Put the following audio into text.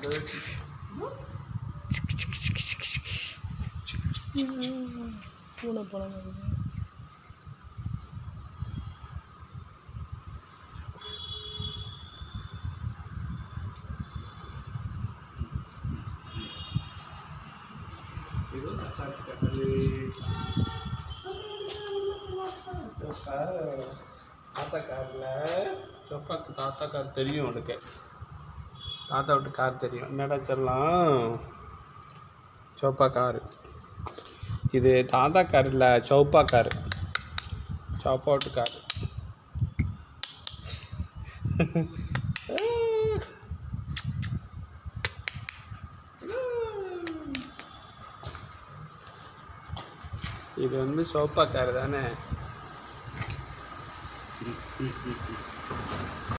பூனை பழம் இது தாத்தா காரு சோப்பா தாத்தா காரில் சோப்பாக்கு தாத்தா கார் தெரியும் உனக்கு தாத்தா விட்டு கார் தெரியும் என்னடா சொல்லலாம் சோப்பா காரு இது தாத்தா கார் இல்லை சௌப்பா காரு சோப்பா விட்டு காரு இது வந்து சோப்பா கார் தானே